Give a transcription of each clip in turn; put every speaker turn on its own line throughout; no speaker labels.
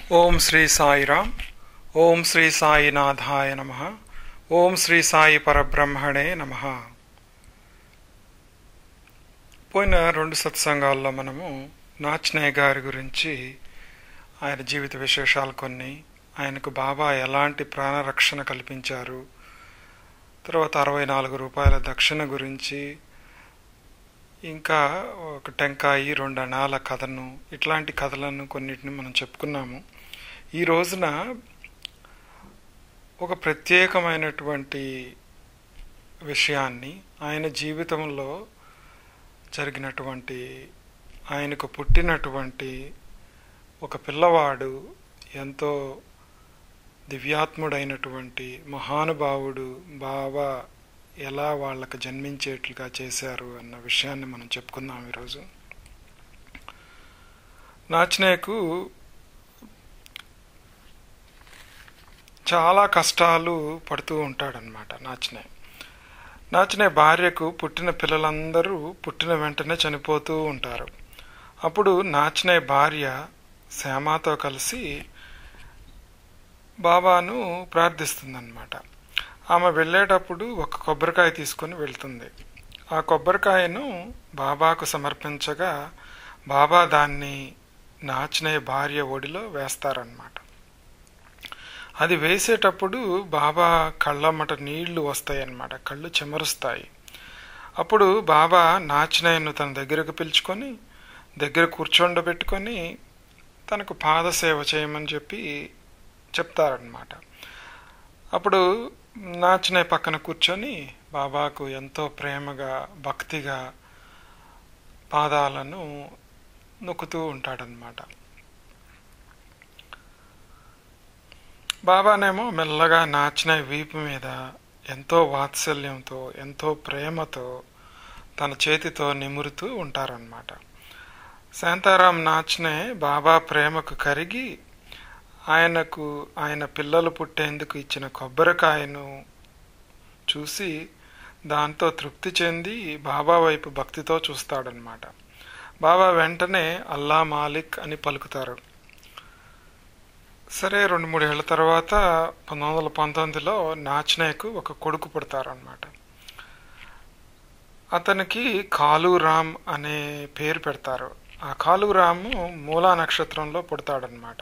ఓం శ్రీ సాయిరామ్ ఓం శ్రీ సాయినాథాయ నమ ఓం శ్రీ సాయి పరబ్రహ్మణే నమ పోయిన రెండు సత్సంగాల్లో మనము నాచ్నే గారి గురించి ఆయన జీవిత విశేషాలు కొన్ని ఆయనకు బాబా ఎలాంటి ప్రాణరక్షణ కల్పించారు తర్వాత అరవై నాలుగు రూపాయల దక్షిణ గురించి ఇంకా ఒక టెంకాయి రెండు అణాల కథను ఇట్లాంటి కథలను కొన్నిటిని మనం చెప్పుకున్నాము ఈ రోజున ఒక ప్రత్యేకమైనటువంటి విషయాన్ని ఆయన జీవితంలో జరిగినటువంటి ఆయనకు పుట్టినటువంటి ఒక పిల్లవాడు ఎంతో దివ్యాత్ముడైనటువంటి మహానుభావుడు బాబా ఎలా వాళ్ళకు జన్మించేట్లుగా చేశారు అన్న విషయాన్ని మనం చెప్పుకుందాం ఈరోజు నాచ్నేకు చాలా కష్టాలు పడుతూ ఉంటాడనమాట నాచ్నే నాచ్నే భార్యకు పుట్టిన పిల్లలందరూ పుట్టిన వెంటనే చనిపోతూ ఉంటారు అప్పుడు నాచ్నే భార్య శ్యామతో కలిసి బాబాను ప్రార్థిస్తుందన్నమాట ఆమె వెళ్ళేటప్పుడు ఒక కొబ్బరికాయ తీసుకొని వెళ్తుంది ఆ కొబ్బరికాయను బాబాకు సమర్పించగా బాబా దాన్ని నాచినే భార్య ఒడిలో వేస్తారనమాట అది వేసేటప్పుడు బాబా కళ్ళమ్మట నీళ్లు వస్తాయన్నమాట కళ్ళు చెమరుస్తాయి అప్పుడు బాబా నాచినయ్యను తన దగ్గరకు పిలుచుకొని దగ్గర కూర్చోండబెట్టుకొని తనకు పాదసేవ చేయమని చెప్పి చెప్తారనమాట అప్పుడు నాచిన పక్కన కూర్చొని బాబాకు ఎంతో ప్రేమగా భక్తిగా పాదాలను నొక్కుతూ ఉంటాడనమాట బాబానేమో మెల్లగా నాచిన వీపు మీద ఎంతో వాత్సల్యంతో ఎంతో ప్రేమతో తన చేతితో నిమురుతూ ఉంటారనమాట శాంతారాం నాచ్నే బాబా ప్రేమకు కరిగి ఆయనకు ఆయన పిల్లలు పుట్టేందుకు ఇచ్చిన కొబ్బరికాయను చూసి దాంతో తృప్తి చెంది బాబా వైపు భక్తితో చూస్తాడనమాట బాబా వెంటనే అల్లా మాలిక్ అని పలుకుతారు సరే రెండు మూడు ఏళ్ల తర్వాత పంతొమ్మిది వందల పంతొమ్మిదిలో నాచ్నేకు ఒక కొడుకు పుడతారనమాట అతనికి కాలురామ్ అనే పేరు పెడతారు ఆ కాలురాము మూలా నక్షత్రంలో పుడతాడనమాట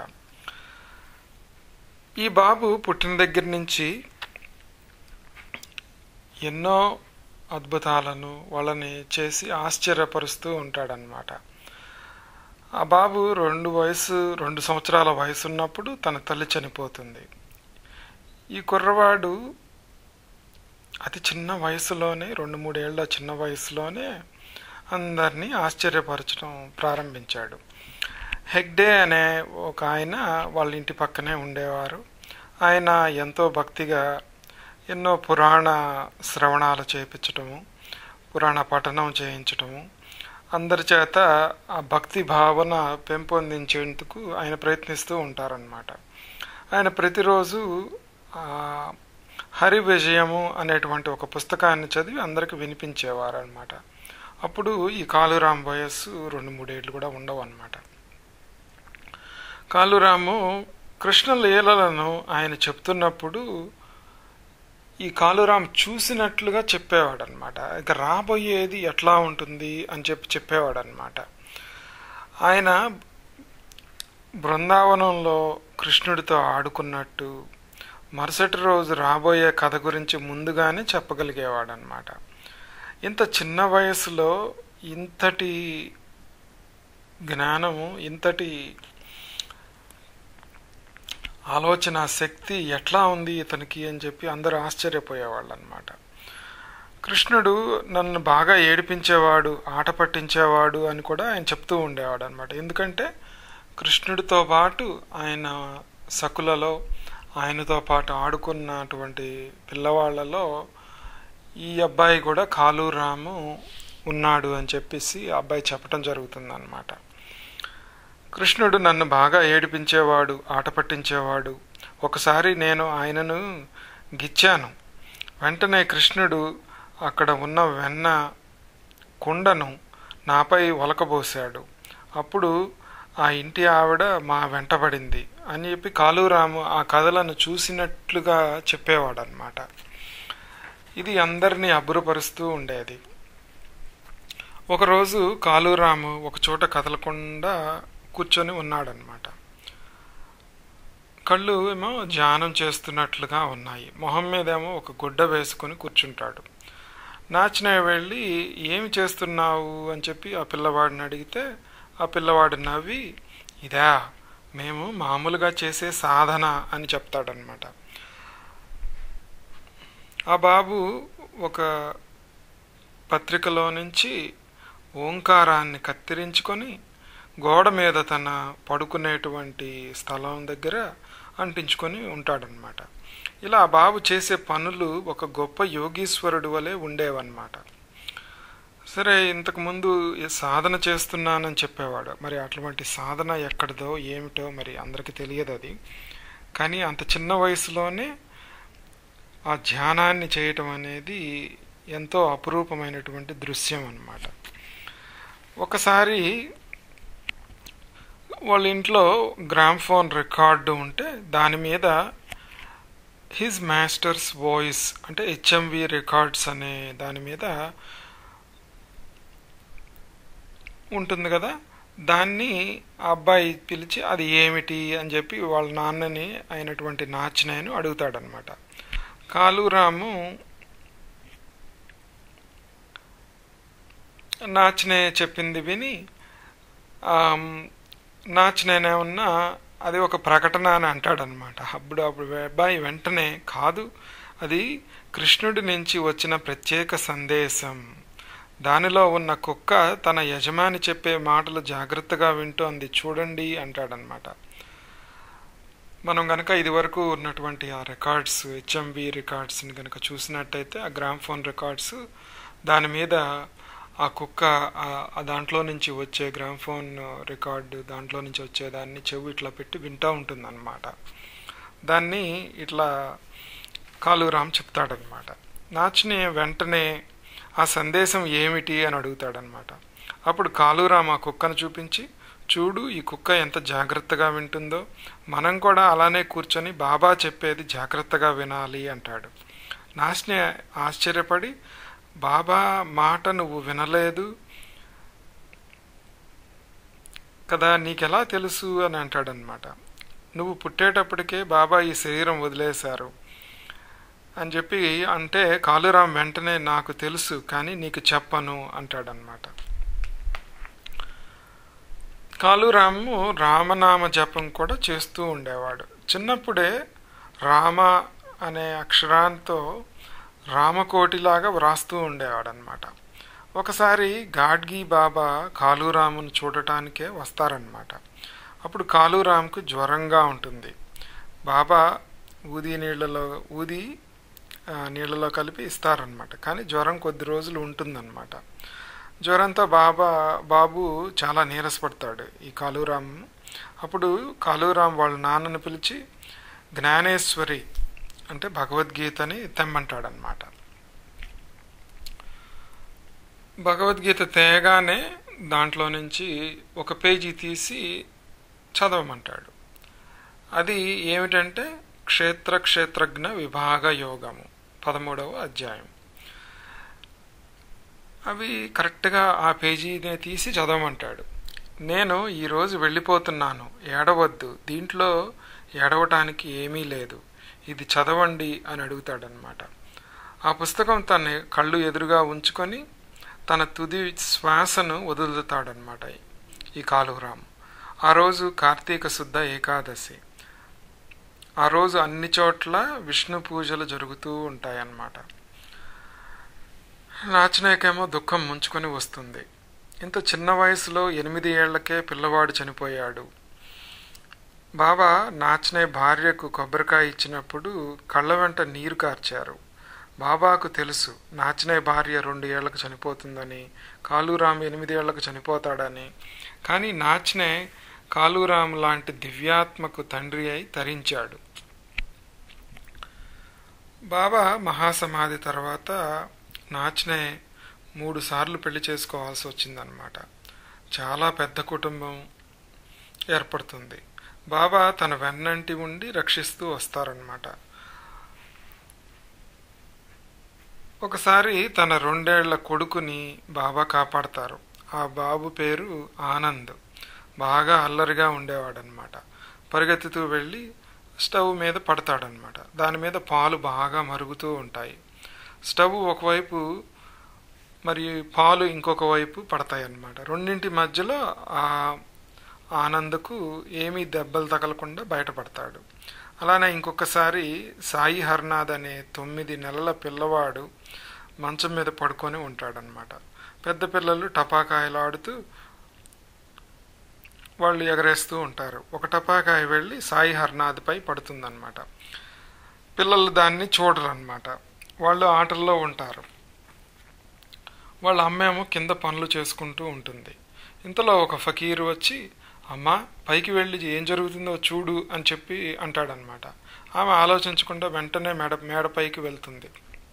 ఈ బాబు పుట్టిన దగ్గర నుంచి ఎన్నో అద్భుతాలను వాళ్ళని చేసి ఆశ్చర్యపరుస్తూ ఉంటాడనమాట ఆ బాబు రెండు వయసు రెండు సంవత్సరాల వయసు ఉన్నప్పుడు తన తల్లి చనిపోతుంది ఈ కుర్రవాడు అతి చిన్న వయసులోనే రెండు మూడేళ్ల చిన్న వయసులోనే అందరినీ ఆశ్చర్యపరచడం ప్రారంభించాడు హెగ్డే అనే ఒక ఆయన వాళ్ళ ఇంటి పక్కనే ఉండేవారు ఆయన ఎంతో భక్తిగా ఎన్నో పురాణ శ్రవణాలు చేయించటము పురాణ పఠనం చేయించటము అందరి చేత ఆ భక్తి భావన పెంపొందించేందుకు ఆయన ప్రయత్నిస్తూ ఉంటారనమాట ఆయన ప్రతిరోజు హరి విజయము అనేటువంటి ఒక పుస్తకాన్ని చదివి అందరికి వినిపించేవారు అనమాట అప్పుడు ఈ కాలురాం వయస్సు రెండు మూడేళ్ళు కూడా ఉండవు అనమాట కాలురాము కృష్ణ లీలలను ఆయన చెప్తున్నప్పుడు ఈ కాలురాం చూసినట్లుగా చెప్పేవాడు అనమాట ఇక రాబోయేది ఎట్లా ఉంటుంది అని చెప్పి చెప్పేవాడు అనమాట ఆయన బృందావనంలో కృష్ణుడితో ఆడుకున్నట్టు మరుసటి రోజు రాబోయే కథ గురించి ముందుగానే చెప్పగలిగేవాడు అనమాట ఇంత చిన్న వయసులో ఇంతటి జ్ఞానము ఇంతటి ఆలోచన శక్తి ఎట్లా ఉంది ఇతనికి అని చెప్పి అందరూ ఆశ్చర్యపోయేవాళ్ళు అనమాట కృష్ణుడు నన్ను బాగా ఏడిపించేవాడు ఆట పట్టించేవాడు అని కూడా ఆయన చెప్తూ ఉండేవాడు అనమాట ఎందుకంటే కృష్ణుడితో పాటు ఆయన సకులలో ఆయనతో పాటు ఆడుకున్నటువంటి పిల్లవాళ్లలో ఈ అబ్బాయి కూడా కాలురాము ఉన్నాడు అని చెప్పేసి ఆ అబ్బాయి చెప్పడం జరుగుతుందన్నమాట కృష్ణుడు నన్ను బాగా ఏడిపించేవాడు ఆట పట్టించేవాడు ఒకసారి నేను ఆయనను గిచ్చాను వెంటనే కృష్ణుడు అక్కడ ఉన్న వెన్న కుండను నాపై ఒలకబోశాడు అప్పుడు ఆ ఇంటి ఆవిడ మా వెంటబడింది అని చెప్పి కాలురాము ఆ కథలను చూసినట్లుగా చెప్పేవాడు అనమాట ఇది అందరినీ అబ్బురపరుస్తూ ఉండేది ఒకరోజు కాలురాము ఒక చోట కదలకుండా కూర్చొని ఉన్నాడనమాట కళ్ళు ఏమో ధ్యానం చేస్తున్నట్లుగా ఉన్నాయి మొహం మీదేమో ఒక గుడ్డ వేసుకొని కూర్చుంటాడు నాచిన వెళ్ళి ఏమి చేస్తున్నావు అని చెప్పి ఆ పిల్లవాడిని అడిగితే ఆ పిల్లవాడు నవ్వి ఇదా మేము మామూలుగా చేసే సాధన అని చెప్తాడనమాట ఆ బాబు ఒక పత్రికలో నుంచి ఓంకారాన్ని కత్తిరించుకొని గోడ మీద తన పడుకునేటువంటి స్థలం దగ్గర అంటించుకొని ఉంటాడనమాట ఇలా ఆ బాబు చేసే పనులు ఒక గొప్ప యోగీశ్వరుడు వలె ఉండేవన్నమాట సరే ఇంతకుముందు సాధన చేస్తున్నానని చెప్పేవాడు మరి అటువంటి సాధన ఎక్కడిదో ఏమిటో మరి అందరికీ తెలియదు అది కానీ అంత చిన్న వయసులోనే ఆ ధ్యానాన్ని చేయటం అనేది ఎంతో అపురూపమైనటువంటి దృశ్యం అన్నమాట ఒకసారి వాళ్ళ ఇంట్లో గ్రామ్ఫోన్ రికార్డు ఉంటే దాని మీద హిజ్ మాస్టర్స్ వాయిస్ అంటే హెచ్ఎంవి రికార్డ్స్ అనే దాని మీద ఉంటుంది కదా దాన్ని ఆ అబ్బాయి పిలిచి అది ఏమిటి అని చెప్పి వాళ్ళ నాన్నని అయినటువంటి నాచినాయను అడుగుతాడనమాట కాలురాము నాచినే చెప్పింది విని నాచినేనేమన్నా అది ఒక ప్రకటన అని అంటాడనమాట అప్పుడు అప్పుడు అబ్బాయి వెంటనే కాదు అది కృష్ణుడి నుంచి వచ్చిన ప్రత్యేక సందేశం దానిలో ఉన్న కుక్క తన యజమాని చెప్పే మాటలు జాగ్రత్తగా వింటోంది చూడండి అంటాడనమాట మనం గనక ఇదివరకు ఉన్నటువంటి ఆ రికార్డ్స్ హెచ్ఎంవి రికార్డ్స్ని కనుక చూసినట్టయితే ఆ గ్రామ్ఫోన్ రికార్డ్స్ దాని మీద ఆ కుక్క దాంట్లో నుంచి వచ్చే గ్రామ్ఫోన్ రికార్డు దాంట్లో నుంచి వచ్చేదాన్ని చెవు ఇట్లా పెట్టి వింటూ ఉంటుంది అనమాట దాన్ని ఇట్లా కాలురామ్ చెప్తాడనమాట నాచిని వెంటనే ఆ సందేశం ఏమిటి అని అడుగుతాడనమాట అప్పుడు కాలురామ్ ఆ కుక్కను చూపించి చూడు ఈ కుక్క ఎంత జాగ్రత్తగా వింటుందో మనం కూడా అలానే కూర్చొని బాబా చెప్పేది జాగ్రత్తగా వినాలి అంటాడు నాశని ఆశ్చర్యపడి బాబా మాట నువ్వు వినలేదు కదా నీకెలా తెలుసు అని అంటాడనమాట నువ్వు పుట్టేటప్పటికే బాబా ఈ శరీరం వదిలేశారు అని చెప్పి అంటే కాలురాం వెంటనే నాకు తెలుసు కానీ నీకు చెప్పను అంటాడనమాట కాలురాము రామనామ జపం కూడా చేస్తూ ఉండేవాడు చిన్నప్పుడే రామ అనే అక్షరాంతో రామకోటిలాగా వ్రాస్తూ ఉండేవాడు అనమాట ఒకసారి గాడ్గి బాబా కాలురామును చూడటానికే వస్తారనమాట అప్పుడు కాలురామ్కు జ్వరంగా ఉంటుంది బాబా ఊది నీళ్ళలో ఊది నీళ్ళలో కలిపి ఇస్తారనమాట కానీ జ్వరం కొద్ది రోజులు ఉంటుందన్నమాట జ్వరంతో బాబా బాబు చాలా నీరసపడతాడు ఈ కాలురామ్ అప్పుడు కాలురామ్ వాళ్ళ నాన్నను పిలిచి జ్ఞానేశ్వరి అంటే భగవద్గీతని తెమ్మంటాడనమాట భగవద్గీత తేగానే దాంట్లో నుంచి ఒక పేజీ తీసి చదవమంటాడు అది ఏమిటంటే క్షేత్ర క్షేత్రజ్ఞ విభాగ యోగము పదమూడవ అధ్యాయం అవి కరెక్ట్గా ఆ పేజీనే తీసి చదవమంటాడు నేను ఈరోజు వెళ్ళిపోతున్నాను ఏడవద్దు దీంట్లో ఏడవటానికి ఏమీ లేదు ఇది చదవండి అని అడుగుతాడనమాట ఆ పుస్తకం తన కళ్ళు ఎదురుగా ఉంచుకొని తన తుది శ్వాసను వదులుతాడనమాట ఈ కాలురామ్ ఆ రోజు కార్తీక శుద్ధ ఏకాదశి ఆ రోజు అన్ని చోట్ల విష్ణు పూజలు జరుగుతూ ఉంటాయన్నమాట నాచనేకేమో దుఃఖం ముంచుకొని వస్తుంది ఇంత చిన్న వయసులో ఎనిమిది ఏళ్లకే పిల్లవాడు చనిపోయాడు బాబా నాచనే భార్యకు కొబ్బరికాయ ఇచ్చినప్పుడు కళ్ళ వెంట నీరు కార్చారు బాబాకు తెలుసు నాచనే భార్య రెండు ఏళ్లకు చనిపోతుందని కాలురామ్ ఎనిమిది ఏళ్లకు చనిపోతాడని కానీ నాచనే కాలురామ్ లాంటి దివ్యాత్మకు తండ్రి అయి తరించాడు బాబా మహాసమాధి తర్వాత నాచనే మూడు సార్లు పెళ్లి చేసుకోవాల్సి వచ్చిందనమాట చాలా పెద్ద కుటుంబం ఏర్పడుతుంది బాబా తన వెన్నంటి ఉండి రక్షిస్తూ వస్తారనమాట ఒకసారి తన రెండేళ్ల కొడుకుని బాబా కాపాడతారు ఆ బాబు పేరు ఆనంద్ బాగా అల్లరిగా ఉండేవాడనమాట పరిగెత్తుతూ వెళ్ళి స్టవ్ మీద పడతాడనమాట దాని మీద పాలు బాగా మరుగుతూ ఉంటాయి స్టవ్ ఒకవైపు మరి పాలు ఇంకొక వైపు పడతాయి అన్నమాట రెండింటి మధ్యలో ఆ ఆనందకు ఏమీ దెబ్బలు తగలకుండా బయటపడతాడు అలానే ఇంకొకసారి సాయి హర్నాథ్ అనే తొమ్మిది నెలల పిల్లవాడు మంచం మీద పడుకొని ఉంటాడనమాట పెద్ద పిల్లలు టపాకాయలు ఆడుతూ వాళ్ళు ఎగరేస్తూ ఉంటారు ఒక టపాకాయ వెళ్ళి సాయి హర్నాథ్పై పడుతుందన్నమాట పిల్లలు దాన్ని చూడరు అనమాట వాళ్ళు ఆటల్లో ఉంటారు వాళ్ళ అమ్మేమో కింద పనులు చేసుకుంటూ ఉంటుంది ఇంతలో ఒక ఫకీరు వచ్చి అమ్మ పైకి వెళ్ళి ఏం జరుగుతుందో చూడు అని చెప్పి అంటాడనమాట ఆమె ఆలోచించకుండా వెంటనే మేడ మేడపైకి వెళ్తుంది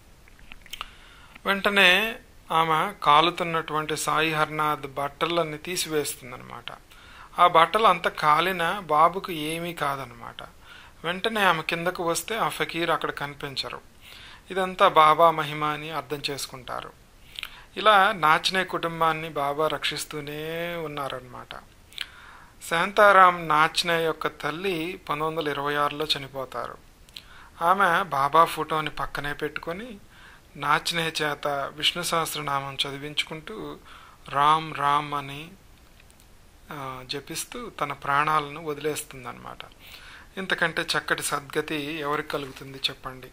వెంటనే ఆమె కాలుతున్నటువంటి సాయి హర్నాథ్ బట్టలన్నీ తీసివేస్తుందనమాట ఆ బట్టలు అంత కాలిన బాబుకు ఏమీ కాదనమాట వెంటనే ఆమె కిందకు వస్తే ఆ ఫకీర్ అక్కడ కనిపించరు ఇదంతా బాబా మహిమ అని అర్థం చేసుకుంటారు ఇలా నాచనే కుటుంబాన్ని బాబా రక్షిస్తూనే ఉన్నారనమాట శాంతారాం నాచ్నే యొక్క తల్లి పంతొమ్మిది వందల ఇరవై ఆరులో చనిపోతారు ఆమె బాబా ఫోటోని పక్కనే పెట్టుకొని నాచ్నే చేత విష్ణు సహస్రనామం చదివించుకుంటూ రామ్ రామ్ అని జపిస్తూ తన ప్రాణాలను వదిలేస్తుందన్నమాట ఇంతకంటే చక్కటి సద్గతి ఎవరికి కలుగుతుంది చెప్పండి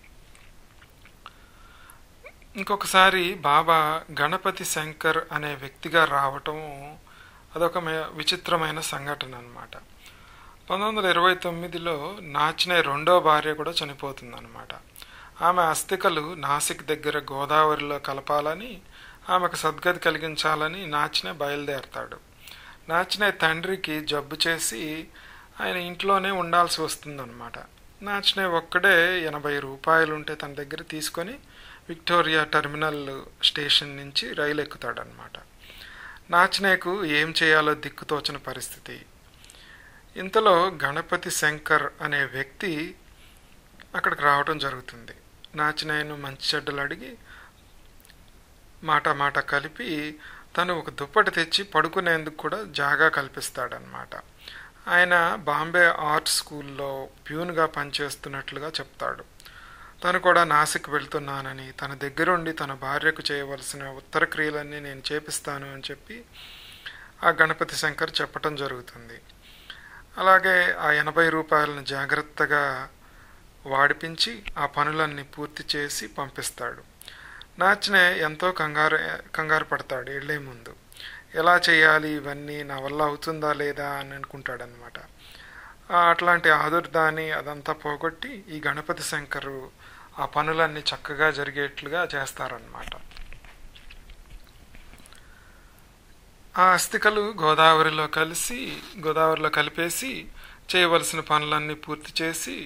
ఇంకొకసారి బాబా గణపతి శంకర్ అనే వ్యక్తిగా రావటం అదొక విచిత్రమైన సంఘటన అనమాట పంతొమ్మిది వందల ఇరవై తొమ్మిదిలో నాచినే రెండో భార్య కూడా చనిపోతుందన్నమాట ఆమె అస్థికలు నాసిక్ దగ్గర గోదావరిలో కలపాలని ఆమెకు సద్గతి కలిగించాలని నాచినే బయలుదేరతాడు నాచినే తండ్రికి జబ్బు చేసి ఆయన ఇంట్లోనే ఉండాల్సి వస్తుందన్నమాట నాచినే ఒక్కడే ఎనభై రూపాయలు ఉంటే తన దగ్గర తీసుకొని విక్టోరియా టెర్మినల్ స్టేషన్ నుంచి రైలు ఎక్కుతాడనమాట నాచినేకు ఏం చేయాలో దిక్కుతోచని పరిస్థితి ఇంతలో గణపతి శంకర్ అనే వ్యక్తి అక్కడికి రావడం జరుగుతుంది నాచినాయను మంచి చెడ్డలు అడిగి మాట మాట కలిపి తను ఒక దుప్పటి తెచ్చి పడుకునేందుకు కూడా జాగా కల్పిస్తాడనమాట ఆయన బాంబే ఆర్ట్ స్కూల్లో ప్యూన్గా పనిచేస్తున్నట్లుగా చెప్తాడు తను కూడా నాసిక్ వెళ్తున్నానని తన దగ్గరుండి తన భార్యకు చేయవలసిన ఉత్తర క్రియలన్నీ నేను చేపిస్తాను అని చెప్పి ఆ గణపతి శంకర్ చెప్పటం జరుగుతుంది అలాగే ఆ ఎనభై రూపాయలను జాగ్రత్తగా వాడిపించి ఆ పనులన్నీ పూర్తి చేసి పంపిస్తాడు నాచినే ఎంతో కంగారు కంగారు పడతాడు వెళ్ళే ముందు ఎలా చేయాలి ఇవన్నీ నా వల్ల అవుతుందా లేదా అని అనుకుంటాడనమాట అట్లాంటి ఆదుర్దాన్ని అదంతా పోగొట్టి ఈ గణపతి శంకరు ఆ పనులన్నీ చక్కగా జరిగేట్లుగా చేస్తారనమాట ఆ అస్థికలు గోదావరిలో కలిసి గోదావరిలో కలిపేసి చేయవలసిన పనులన్నీ పూర్తి చేసి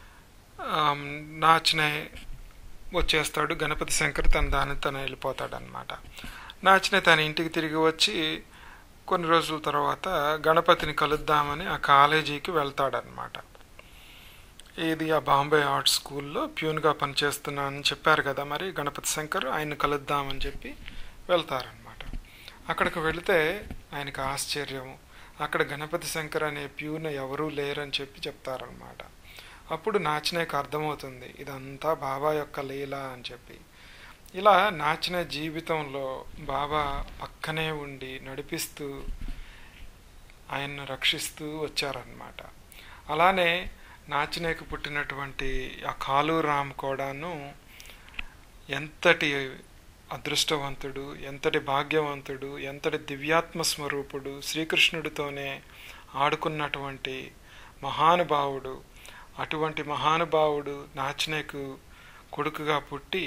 నాచినే వచ్చేస్తాడు గణపతి శంకర్ తన దాని తను వెళ్ళిపోతాడు అనమాట నాచినే తన ఇంటికి తిరిగి వచ్చి కొన్ని రోజుల తర్వాత గణపతిని కలుద్దామని ఆ కాలేజీకి వెళ్తాడనమాట ఇది ఆ బాంబే ఆర్ట్ స్కూల్లో ప్యూన్గా పనిచేస్తున్నానని చెప్పారు కదా మరి గణపతి శంకర్ ఆయన కలుద్దామని చెప్పి వెళ్తారనమాట అక్కడికి వెళితే ఆయనకు ఆశ్చర్యం అక్కడ గణపతి శంకర్ అనే ప్యూన్ ఎవరూ లేరని చెప్పి చెప్తారనమాట అప్పుడు నాచినేకు అర్థమవుతుంది ఇదంతా బాబా యొక్క లీల అని చెప్పి ఇలా నాచిన జీవితంలో బాబా పక్కనే ఉండి నడిపిస్తూ ఆయన్ను రక్షిస్తూ వచ్చారనమాట అలానే నాచినేకు పుట్టినటువంటి ఆ కాలు రామ్ కూడాను ఎంతటి అదృష్టవంతుడు ఎంతటి భాగ్యవంతుడు ఎంతటి దివ్యాత్మ స్వరూపుడు శ్రీకృష్ణుడితోనే ఆడుకున్నటువంటి మహానుభావుడు అటువంటి మహానుభావుడు నాచినేకు కొడుకుగా పుట్టి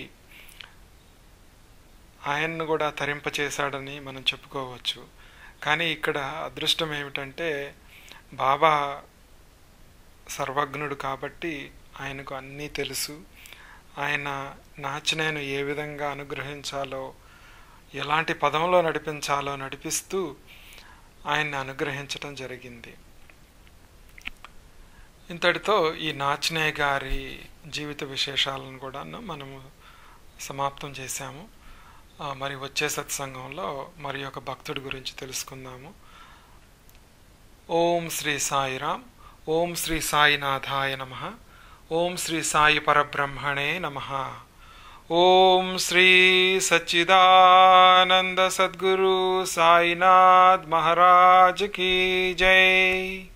ఆయన్ను కూడా తరింపచేశాడని మనం చెప్పుకోవచ్చు కానీ ఇక్కడ అదృష్టం ఏమిటంటే బాబా సర్వజ్ఞుడు కాబట్టి ఆయనకు అన్నీ తెలుసు ఆయన నాచినేను ఏ విధంగా అనుగ్రహించాలో ఎలాంటి పదంలో నడిపించాలో నడిపిస్తూ ఆయన్ని అనుగ్రహించటం జరిగింది ఇంతటితో ఈ నాచినే గారి జీవిత విశేషాలను కూడా మనము సమాప్తం చేశాము ఆ, మరి వచ్చే సత్సంగంలో మరి ఒక భక్తుడి గురించి తెలుసుకుందాము ఓం శ్రీ సాయిరామ్ ఓం శ్రీ సాయినాథాయ నమ ఓం శ్రీ సాయి పరబ్రహ్మణే నమ ఓం శ్రీ సచ్చిదానంద సద్గురు సాయినాథ్ మహారాజ్ కీ జై